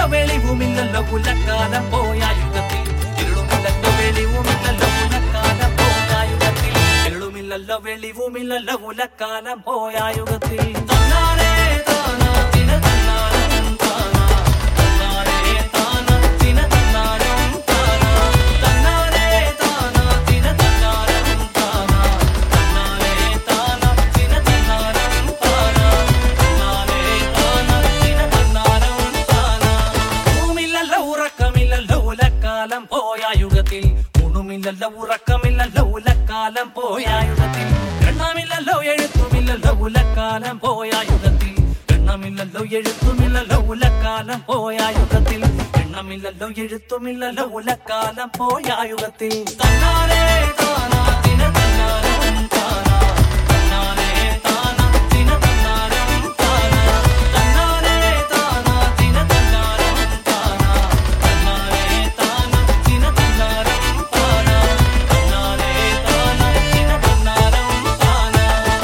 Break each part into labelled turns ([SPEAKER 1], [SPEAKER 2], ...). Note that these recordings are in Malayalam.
[SPEAKER 1] വെളിവുമില്ലല്ലോ ഉലക്കാലം പോയ യുഗത്തിൽ ഇരുളുമില്ലല്ലോ വെളിവുമില്ലല്ലോ ഉലക്കാലം പോയ യുഗത്തിൽ ഇരുളുമില്ലല്ലോ വെളിവുമില്ലല്ലോ ഉലക്കാലം പോയ യുഗത്തിൽ തന്നാരേ താനാ തിന തന്നാരം താനാ തന്നാരേ താനാ തിന തന്നാരം താനാ തന്നാരേ താനാ തിന തന്നാരം താനാ തന്നാരേ താനാ തിന തന്നാരം താനാ തന്നാരേ താനാ തിന തന്നാരം താനാ ഊമില്ലല്ലോ ഉറക്കമില്ലല്ലോ ഉലക്കാലം പോയ യുഗത്തിൽ ഉണുമില്ലല്ലോ ഉറക്കമില്ലല്ലോ ഉലക്കാലം പോയ യുഗത്തിൽ എണ്ണമില്ലല്ലോ എഴുത്തുമില്ലല്ലോ ഉലക്കാലം പോയ യുഗത്തിൽ എണ്ണമില്ലല്ലോ എഴുത്തുമില്ലല്ലോ ഉലക്കാലം പോയ യുഗത്തിൽ എണ്ണമില്ലല്ലോ എഴുത്തുമില്ലല്ലോ ഉലക്കാലം പോയ യുഗത്തിൽ തന്നാരേ താനാ തിന തന്നാരം താനാ തന്നാരേ താനാ തിന തന്നാരം താനാ തന്നാരേ താനാ തിന തന്നാരം താനാ തന്നാരേ താനാ തിന തന്നാരം താനാ തന്നാരേ താനാ തിന തന്നാരം താനാ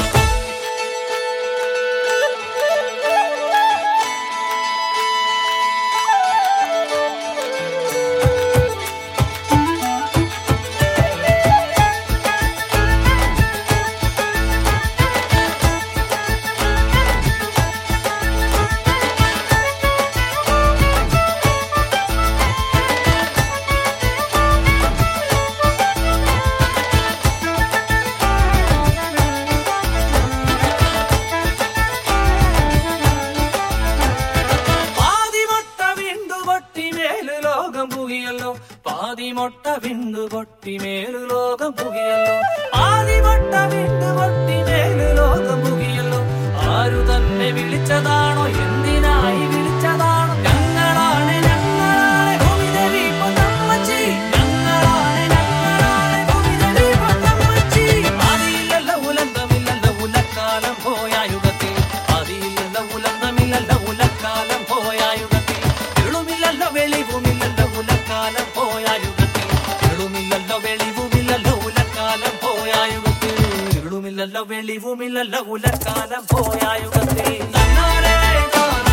[SPEAKER 1] പാതിമൊട്ട വിണ്ടു പൊട്ടി മേലു ലോകം പുകിയല്ലോ പാതിമൊട്ട വിണ്ടു പൊട്ടി മേലു ലോകം പുകിയല്ലോ പാതിമൊട്ട വിണ്ടു പൊട്ടി മേലു ലോകം പുകിയല്ലോ ആരു തന്നെ വിളിച്ചതാണോ എന്തിനായി വിളിച്ചതാണോ ഞങ്ങളാണ് ഞങ്ങളാണ് ഭൂമിദേവി പൊന്നമ്മച്ചി ഞങ്ങളാണ് ഞങ്ങളാണ് ഭൂമിദേവി പൊന്നമ്മച്ചി ആദിയില്ലല്ലോ ഉലന്തമില്ലല്ലോ ഉലക്കാലം പോയ യുഗത്തിൽ ആദിയില്ലല്ലോ ഉലന്തമില്ലല്ലോ ഉലക്കാലം പോയ യുഗത്തിൽ ഇരുളുമില്ലല്ലോ വെളിവുമില്ലല്ലോ ഉലക്കാലം പോയ യുഗത്തിൽ ഇരുളുമില്ലല്ലോ വെളിവുമില്ലല്ലോ ഉലക്കാലം പോയ യുഗത്തിൽ ഇരുളുമില്ലല്ലോ വെളിവുമില്ലല്ലോ ഉലക്കാലം പോയ യുഗത്തിൽ തന്നാരേ താനാ